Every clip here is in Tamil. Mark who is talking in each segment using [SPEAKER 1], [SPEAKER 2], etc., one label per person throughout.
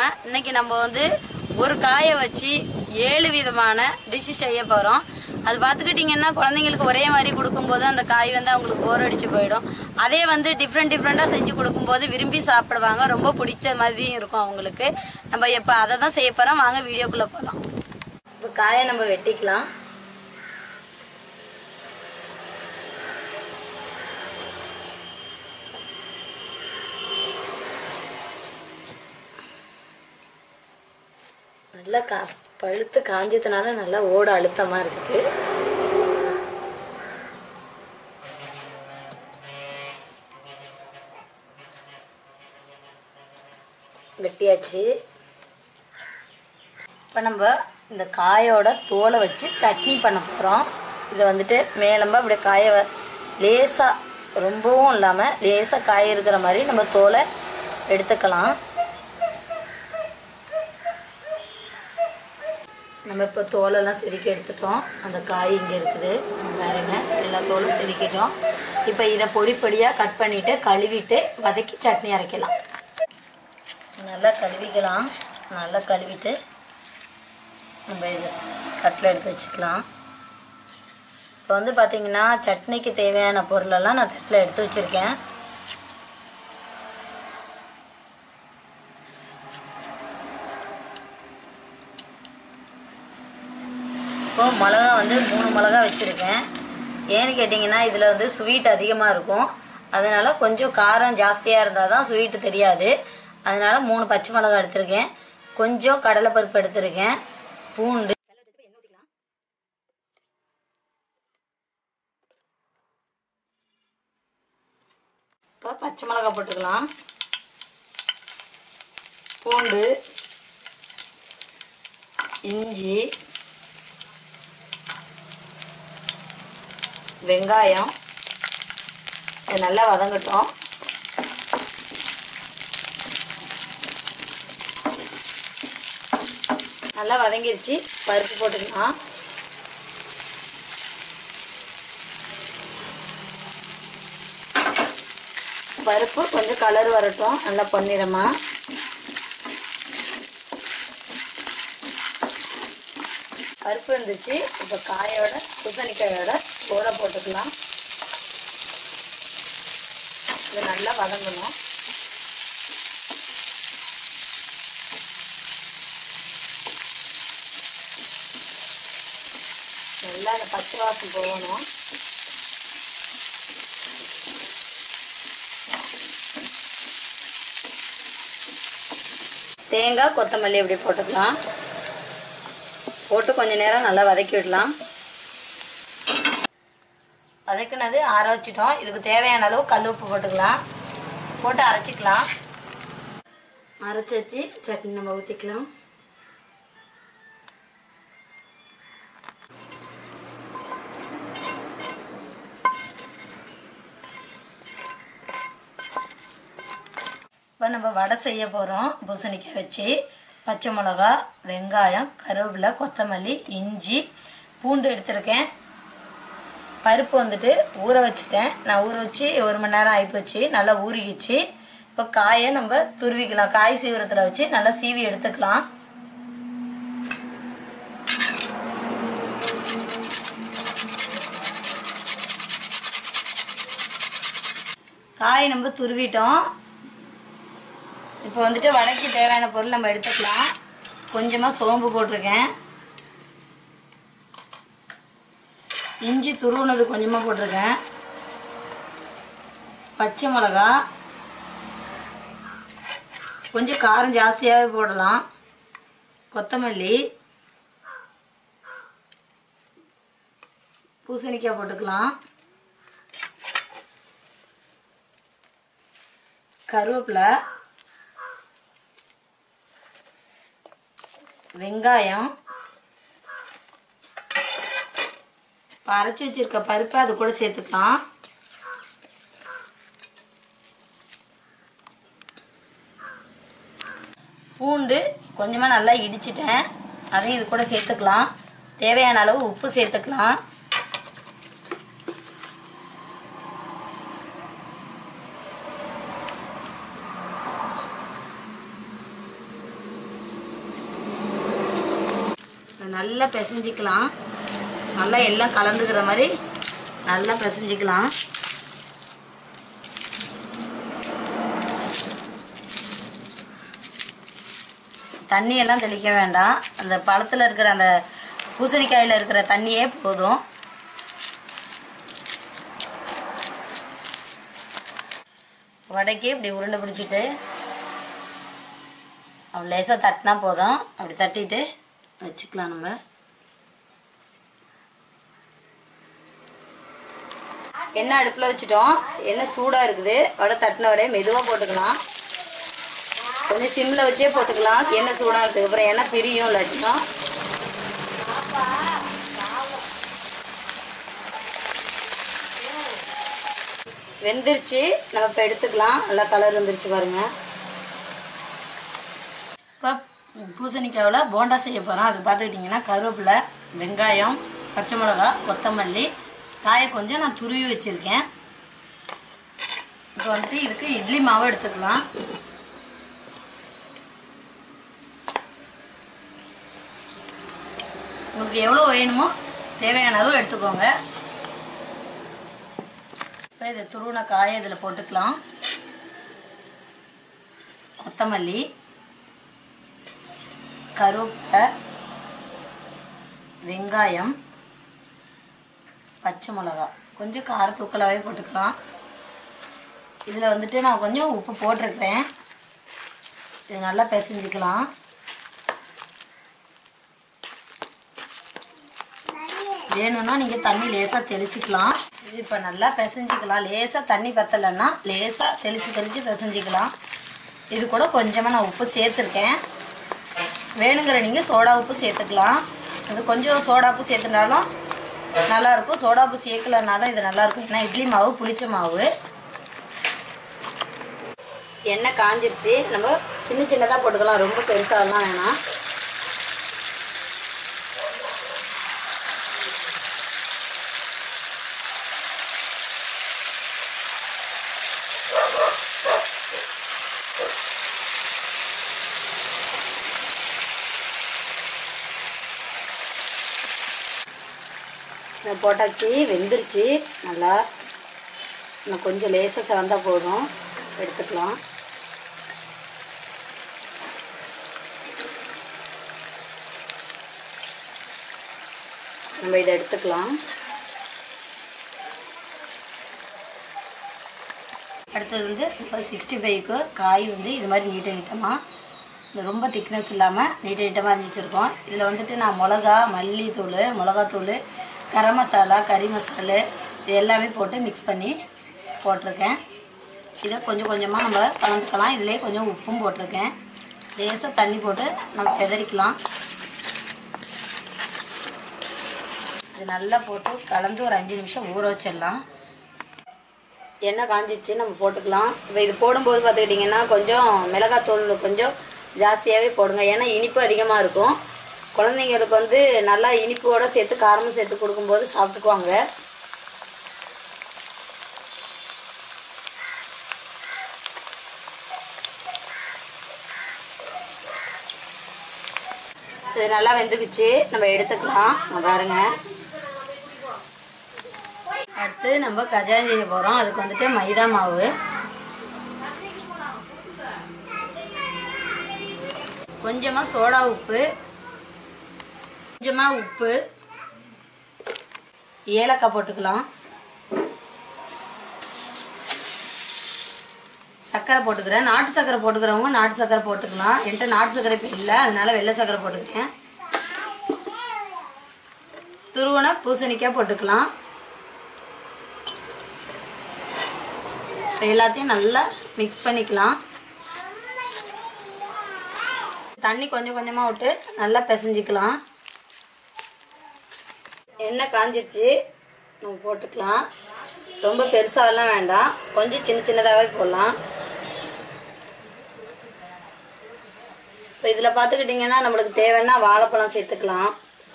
[SPEAKER 1] இன்னைக்கு நம்ம வந்து ஒரு காயை வச்சு ஏழு விதமான டிஷ்ஷு செய்ய போகிறோம் அது பார்த்துக்கிட்டிங்கன்னா குழந்தைங்களுக்கு ஒரே மாதிரி கொடுக்கும்போது அந்த காய் வந்து அவங்களுக்கு போர் அடிச்சு போயிடும் அதே வந்து டிஃப்ரெண்ட் டிஃப்ரெண்ட்டாக செஞ்சு கொடுக்கும்போது விரும்பி சாப்பிடுவாங்க ரொம்ப பிடிச்ச மாதிரியும் இருக்கும் அவங்களுக்கு நம்ம இப்போ அதை தான் செய்ய போகிறோம் வாங்க வீடியோக்குள்ளே போகலாம் இப்போ காயை நம்ம வெட்டிக்கலாம் நல்லா கா பழுத்து காஞ்சதுனால நல்லா ஓட அழுத்தமாக இருக்குது வெட்டியாச்சு இப்போ நம்ம இந்த காயோட தோலை வச்சு சட்னி பண்ண போகிறோம் இதை வந்துட்டு மேலம்ப அப்படியே காய வ- லேசா ரொம்பவும் இல்லாமல் லேசாக காய இருக்கிற மாதிரி நம்ம தோலை எடுத்துக்கலாம் நம்ம இப்போ தோலெல்லாம் செதுக்கி எடுத்துட்டோம் அந்த காய் இங்கே இருக்குது இங்க பாருங்க எல்லா தோலும் செதுக்கிட்டோம் இப்போ இதை பொடி பொடியாக கட் பண்ணிவிட்டு கழுவிட்டு வதக்கி சட்னி அரைக்கலாம் நல்லா கழுவிக்கலாம் நல்லா கழுவிட்டு நம்ம இது கட்டில் எடுத்து வச்சுக்கலாம் இப்போ வந்து பார்த்தீங்கன்னா சட்னிக்கு தேவையான பொருளெல்லாம் நான் தட்டில் எடுத்து வச்சுருக்கேன் இப்போ மிளகா வந்து மூணு மிளகா வச்சுருக்கேன் ஏன்னு கேட்டிங்கன்னா இதில் வந்து ஸ்வீட் அதிகமாக இருக்கும் அதனால் கொஞ்சம் காரம் ஜாஸ்தியாக இருந்தால் தான் ஸ்வீட்டு தெரியாது அதனால் மூணு பச்சை மிளகா எடுத்திருக்கேன் கொஞ்சம் கடலைப்பருப்பு எடுத்திருக்கேன் பூண்டு இப்போ பச்சை மிளகா போட்டுக்கலாம் பூண்டு இஞ்சி வெங்காயம் இது நல்லா வதங்கட்டும் நல்லா வதங்கிருச்சு பருப்பு போட்டுக்கலாம் பருப்பு கொஞ்சம் கலர் வரட்டும் நல்லா பொன்னிறமா பருப்பு இருந்துச்சு இப்போ காயோட பூசணிக்காயோட கூரை போட்டுக்கலாம் இது நல்லா வதங்கணும் நல்லா அந்த பச்சை வாசம் போகணும் தேங்காய் கொத்தமல்லி இப்படி போட்டுக்கலாம் போட்டு கொஞ்ச நேரம் நல்லா வதக்கி விடலாம் வதக்குனது ஆற வச்சிட்டோம் இதுக்கு தேவையான அளவு கல் உப்பு போட்டுக்கலாம் போட்டு அரைச்சிக்கலாம் அரைச்சி வச்சு சட்னி நம்ம ஊற்றிக்கலாம் இப்போ நம்ம வடை செய்ய போகிறோம் பூசணிக்காய் வச்சு பச்சை மிளகா வெங்காயம் கருவேப்பிலை கொத்தமல்லி இஞ்சி பூண்டு எடுத்திருக்கேன் பருப்பு வந்துட்டு ஊற வச்சுட்டேன் நான் ஊற வச்சு ஒரு மணி நேரம் ஆகிப்போச்சு நல்லா ஊறிக்கிச்சு இப்போ காயை நம்ம துருவிக்கலாம் காய் சீவிரத்தில் வச்சு நல்லா சீவி எடுத்துக்கலாம் காய் நம்ம துருவிட்டோம் இப்போ வந்துட்டு வடைக்கு தேவையான பொருள் நம்ம எடுத்துக்கலாம் கொஞ்சமாக சோம்பு போட்டிருக்கேன் இஞ்சி துருவுனது கொஞ்சமாக போட்டிருக்கேன் பச்சை மிளகா கொஞ்சம் காரம் ஜாஸ்தியாகவே போடலாம் கொத்தமல்லி பூசணிக்காய் போட்டுக்கலாம் கருவேப்பிலை வெங்காயம் இப்போ அரைச்சி வச்சிருக்க பருப்பை அது கூட சேர்த்துக்கலாம் பூண்டு கொஞ்சமாக நல்லா இடிச்சிட்டேன் அதையும் இது கூட சேர்த்துக்கலாம் தேவையான அளவு உப்பு சேர்த்துக்கலாம் நல்லா பிசைஞ்சிக்கலாம் நல்லா எல்லாம் கலந்துக்கிற மாதிரி நல்லா பிசைஞ்சிக்கலாம் தண்ணியெல்லாம் தெளிக்க வேண்டாம் அந்த பழத்தில் இருக்கிற அந்த பூசணிக்காயில் இருக்கிற தண்ணியே போதும் வடைக்கு இப்படி உருண்டை பிடிச்சிட்டு அப்படி லேசாக தட்டினா போதும் அப்படி தட்டிட்டு வச்சுக்கலாம் நம்ம எண்ணெய் அடுப்பில் வச்சுட்டோம் எண்ணெய் சூடாக இருக்குது வடை தட்டின வடையை மெதுவாக போட்டுக்கலாம் கொஞ்சம் சிம்மில் வச்சே போட்டுக்கலாம் எண்ணெய் சூடாகிறதுக்கு அப்புறம் எண்ணெய் பிரியும் இல்லாட்டினா வெந்துருச்சு நம்ம இப்போ எடுத்துக்கலாம் நல்லா கலர் வந்துருச்சு பாருங்கள் இப்போ பூசணிக்காவில் போண்டா செய்ய போகிறோம் அது பார்த்துக்கிட்டிங்கன்னா கருவேப்பிலை வெங்காயம் பச்சை மிளகா கொத்தமல்லி காயை கொஞ்சம் நான் துருவி வச்சுருக்கேன் இப்போ வந்துட்டு இதுக்கு இட்லி மாவு எடுத்துக்கலாம் உங்களுக்கு எவ்வளோ வேணுமோ தேவையான அளவு எடுத்துக்கோங்க இப்போ இதை துருவின காயை இதில் போட்டுக்கலாம் கொத்தமல்லி கருவேப்பிலை வெங்காயம் பச்சை மிளகா கொஞ்சம் கார தூக்கலாகவே போட்டுக்கலாம் இதில் வந்துட்டு நான் கொஞ்சம் உப்பு போட்டிருக்கிறேன் இது நல்லா பிசைஞ்சிக்கலாம் வேணும்னா நீங்கள் தண்ணி லேசாக தெளிச்சிக்கலாம் இது இப்போ நல்லா பிசைஞ்சிக்கலாம் லேசாக தண்ணி பத்தலைன்னா லேசாக தெளித்து தெளித்து பிசைஞ்சிக்கலாம் இது கூட கொஞ்சமாக நான் உப்பு சேர்த்துருக்கேன் வேணுங்கிற நீங்கள் சோடா உப்பு சேர்த்துக்கலாம் அது கொஞ்சம் சோடா உப்பு சேர்த்துனாலும் நல்லாயிருக்கும் சோடா உப்பு சேர்க்கலனாலும் இது நல்லாயிருக்கும் ஏன்னா இட்லி மாவு புளிச்ச மாவு எண்ணெய் காஞ்சிருச்சு நம்ம சின்ன சின்னதாக போட்டுக்கலாம் ரொம்ப பெருசாலாம் வேணாம் இதை போட்டாச்சு வெந்துருச்சு நல்லா இன்னும் கொஞ்சம் லேசாக சிவந்தா போதும் எடுத்துக்கலாம் நம்ம இதை எடுத்துக்கலாம் அடுத்தது வந்து இப்போ சிக்ஸ்டி ஃபைவ்க்கு காய் வந்து இது மாதிரி நீட்ட நீட்டமாக இது ரொம்ப திக்னஸ் இல்லாமல் நீட்ட நீட்டமாக அரிஞ்சு வச்சுருக்கோம் இதில் வந்துட்டு நான் மிளகா மல்லித்தூள் மிளகாத்தூள் கரம் மசாலா கறி மசாலு இது எல்லாமே போட்டு மிக்ஸ் பண்ணி போட்டிருக்கேன் இதை கொஞ்சம் கொஞ்சமாக நம்ம கலந்துக்கலாம் இதிலே கொஞ்சம் உப்பும் போட்டிருக்கேன் லேசாக தண்ணி போட்டு நம்ம பெதறிக்கலாம் இது நல்லா போட்டு கலந்து ஒரு அஞ்சு நிமிஷம் ஊற வச்சிடலாம் எண்ணெய் காஞ்சிச்சு நம்ம போட்டுக்கலாம் இப்போ இது போடும்போது பார்த்துக்கிட்டிங்கன்னா கொஞ்சம் மிளகாத்தூள் கொஞ்சம் ஜாஸ்தியாகவே போடுங்க ஏன்னா இனிப்பு அதிகமாக இருக்கும் குழந்தைங்களுக்கு வந்து நல்லா இனிப்போட சேர்த்து காரமும் சேர்த்து கொடுக்கும்போது சாப்பிட்டுக்குவாங்க இது நல்லா வெந்துக்குச்சு நம்ம எடுத்துக்கலாம் இங்க பாருங்க அடுத்து நம்ம கஜாயம் செய்ய போகிறோம் அதுக்கு வந்துட்டு மைதா மாவு கொஞ்சமாக சோடா உப்பு கொஞ்சமாக உப்பு ஏலக்காய் போட்டுக்கலாம் சர்க்கரை போட்டுக்கிறேன் நாட்டு சர்க்கரை போட்டுக்கிறவங்க நாட்டு சர்க்கரை போட்டுக்கலாம் என்கிட்ட நாட்டு சர்க்கரை இப்போ இல்லை அதனால வெள்ளை சர்க்கரை போட்டுக்கிறேன் துருவன பூசணிக்காய் போட்டுக்கலாம் இப்போ எல்லாத்தையும் நல்லா மிக்ஸ் பண்ணிக்கலாம் தண்ணி கொஞ்சம் கொஞ்சமாக விட்டு நல்லா பிசைஞ்சிக்கலாம் எண்ணெய் காஞ்சிருச்சு நம்ம போட்டுக்கலாம் ரொம்ப பெருசாகலாம் வேண்டாம் கொஞ்சம் சின்ன சின்னதாகவே போடலாம் இப்போ இதில் பார்த்துக்கிட்டிங்கன்னா நம்மளுக்கு தேவைன்னா வாழைப்பழம் சேர்த்துக்கலாம்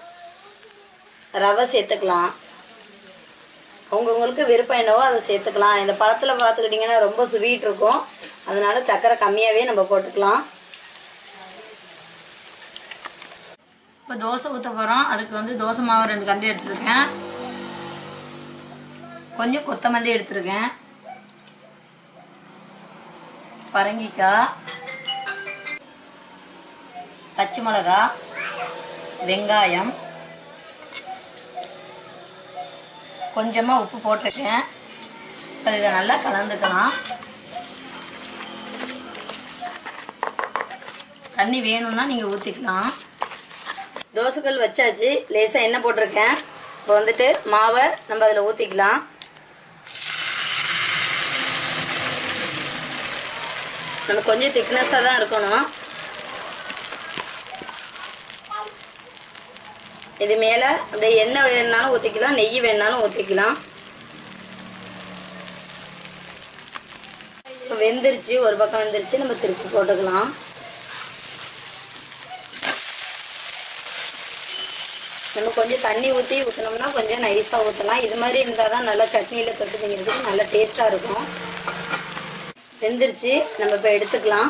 [SPEAKER 1] ரவை சேர்த்துக்கலாம் அவங்கவுங்களுக்கு விருப்பம் என்னவோ அதை சேர்த்துக்கலாம் இந்த பழத்தில் பார்த்துக்கிட்டிங்கன்னா ரொம்ப ஸ்வீட் இருக்கும் அதனால சர்க்கரை கம்மியாகவே நம்ம போட்டுக்கலாம் இப்போ தோசை ஊற்ற போகிறோம் அதுக்கு வந்து தோசை மாவு ரெண்டு கண்டு எடுத்துருக்கேன் கொஞ்சம் கொத்தமல்லி எடுத்துருக்கேன் பரங்கிக்காய் பச்சை மிளகா வெங்காயம் கொஞ்சமாக உப்பு போட்டிருக்கேன் இப்போ இதை நல்லா கலந்துக்கலாம் தண்ணி வேணும்னா நீங்கள் ஊற்றிக்கலாம் தோசைக்கல் வச்சாச்சு லேசாக எண்ணெய் போட்டிருக்கேன் இப்போ வந்துட்டு மாவை நம்ம அதில் ஊற்றிக்கலாம் நம்ம கொஞ்சம் திக்னஸாக தான் இருக்கணும் இது மேலே அப்படியே எண்ணெய் வேணுனாலும் ஊற்றிக்கலாம் நெய் வேணுனாலும் ஊற்றிக்கலாம் இப்போ வெந்துருச்சு ஒரு பக்கம் வெந்துருச்சு நம்ம திருப்பி போட்டுக்கலாம் நம்ம கொஞ்சம் தண்ணி ஊற்றி ஊற்றினோம்னா கொஞ்சம் நைஸாக ஊற்றலாம் இது மாதிரி இருந்தால் தான் நல்லா சட்னியில் தொட்டு திங்கிறதுக்கு நல்லா டேஸ்ட்டாக இருக்கும் வெந்துருச்சு நம்ம இப்போ எடுத்துக்கலாம்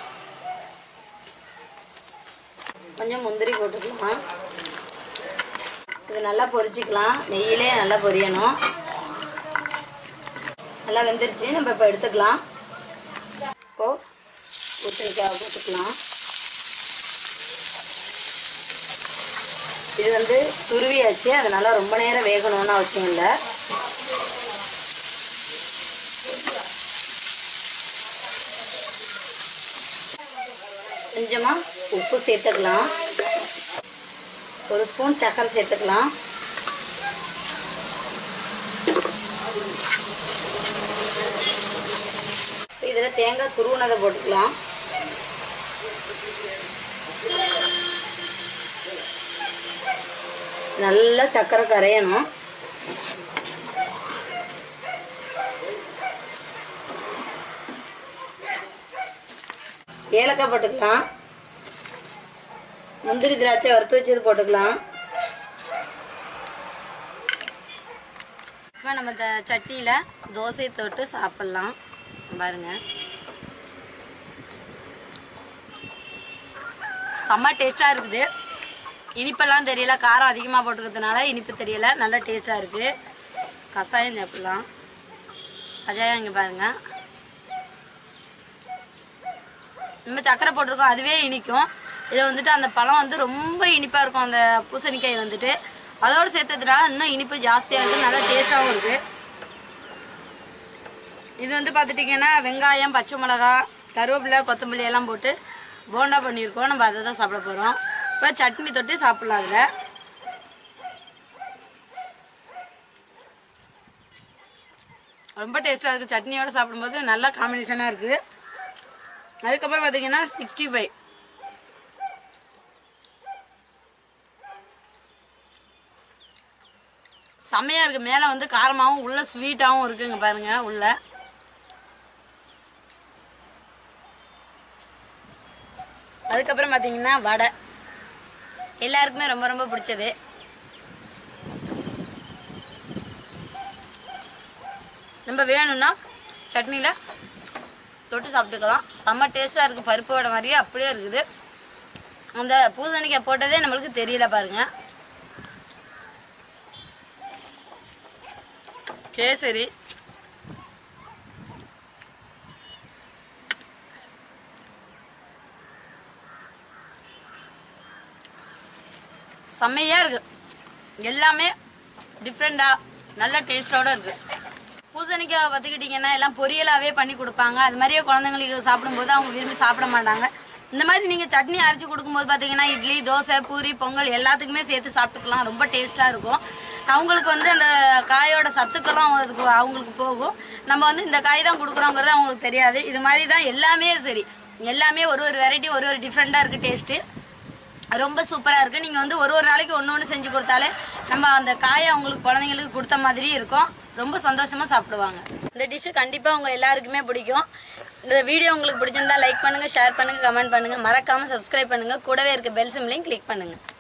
[SPEAKER 1] கொஞ்சம் முந்திரி போட்டுக்கலாம் இது நல்லா பொரிச்சிக்கலாம் நெய்யிலே நல்லா பொரியணும் நல்லா வெந்துருச்சு நம்ம இப்போ எடுத்துக்கலாம் இப்போது பூசணிக்காய் போட்டுக்கலாம் இது வந்து துருவியாச்சு அதனால ரொம்ப நேரம் வேகணும்னு அவசியம் இல்லை கொஞ்சமாக உப்பு சேர்த்துக்கலாம் ஒரு ஸ்பூன் சர்க்கரை சேர்த்துக்கலாம் இதில் தேங்காய் துருவுனதை போட்டுக்கலாம் நல்லா சர்க்கரை கரையணும் ஏலக்காய் போட்டுக்கலாம் முந்திரி திராட்சை வறுத்து வச்சது போட்டுக்கலாம் இப்போ நம்ம இந்த சட்னியில் தோசை தொட்டு சாப்பிட்லாம் பாருங்க செம்ம டேஸ்ட்டாக இருக்குது இனிப்பெல்லாம் தெரியல காரம் அதிகமாக போட்டுக்கிறதுனால இனிப்பு தெரியல நல்ல டேஸ்ட்டாக இருக்குது கஷாயம் சாப்பிட்லாம் கஷாயம் இங்கே பாருங்கள் நம்ம சக்கரை போட்டிருக்கோம் அதுவே இனிக்கும் இதில் வந்துட்டு அந்த பழம் வந்து ரொம்ப இனிப்பாக இருக்கும் அந்த பூசணிக்காய் வந்துட்டு அதோடு சேர்த்ததுனால இன்னும் இனிப்பு ஜாஸ்தியாக இருக்குது நல்லா டேஸ்ட்டாகவும் இருக்குது இது வந்து பார்த்துட்டிங்கன்னா வெங்காயம் பச்சை மிளகா கருவேப்பிலை கொத்தமல்லி எல்லாம் போட்டு போண்டா பண்ணியிருக்கோம் நம்ம அதை தான் சாப்பிட போகிறோம் இப்போ சட்னி தொட்டு சாப்பிட்லாம் அதில் ரொம்ப டேஸ்ட்டாக இருக்குது சட்னியோட சாப்பிடும்போது நல்ல காம்பினேஷனாக இருக்குது அதுக்கப்புறம் பார்த்தீங்கன்னா சிக்ஸ்டி ஃபைவ் செம்மையாக இருக்குது மேலே வந்து காரமாகவும் உள்ள ஸ்வீட்டாகவும் இருக்குங்க பாருங்க உள்ள அதுக்கப்புறம் பார்த்தீங்கன்னா வடை எல்லாருக்குமே ரொம்ப ரொம்ப பிடிச்சது நம்ம வேணும்னா சட்னியில் தொட்டு சாப்பிட்டுக்கலாம் செம்ம டேஸ்ட்டாக இருக்குது பருப்பு வடை மாதிரியே அப்படியே இருக்குது அந்த பூசணிக்காய் போட்டதே நம்மளுக்கு தெரியல பாருங்க கேசரி செம்மையாக இருக்குது எல்லாமே டிஃப்ரெண்ட்டாக நல்ல டேஸ்ட்டோட இருக்குது பூசணிக்காய் பார்த்துக்கிட்டிங்கன்னா எல்லாம் பொரியலாகவே பண்ணி கொடுப்பாங்க அது மாதிரியே குழந்தைங்களுக்கு சாப்பிடும்போது அவங்க விரும்பி சாப்பிட மாட்டாங்க இந்த மாதிரி நீங்கள் சட்னி அரைச்சி கொடுக்கும்போது பார்த்தீங்கன்னா இட்லி தோசை பூரி பொங்கல் எல்லாத்துக்குமே சேர்த்து சாப்பிட்டுக்கலாம் ரொம்ப டேஸ்ட்டாக இருக்கும் அவங்களுக்கு வந்து அந்த காயோட சத்துக்களும் அதுக்கு அவங்களுக்கு போகும் நம்ம வந்து இந்த காய் தான் கொடுக்குறோங்கிறது அவங்களுக்கு தெரியாது இது மாதிரி தான் எல்லாமே சரி எல்லாமே ஒரு ஒரு வெரைட்டி ஒரு ஒரு டிஃப்ரெண்ட்டாக இருக்குது டேஸ்ட்டு ரொம்ப சூப்பராக இருக்குது நீங்கள் வந்து ஒரு ஒரு நாளைக்கு ஒன்று ஒன்று செஞ்சு கொடுத்தாலே நம்ம அந்த காயை அவங்களுக்கு குழந்தைங்களுக்கு கொடுத்த மாதிரி இருக்கும் ரொம்ப சந்தோஷமாக சாப்பிடுவாங்க இந்த டிஷ்ஷு கண்டிப்பாக உங்கள் எல்லாருக்குமே பிடிக்கும் இந்த வீடியோ உங்களுக்கு பிடிச்சிருந்தா லைக் பண்ணுங்கள் ஷேர் பண்ணுங்கள் கமெண்ட் பண்ணுங்கள் மறக்காமல் சப்ஸ்கிரைப் பண்ணுங்கள் கூடவே இருக்க பெல் சிம்லையும் கிளிக் பண்ணுங்கள்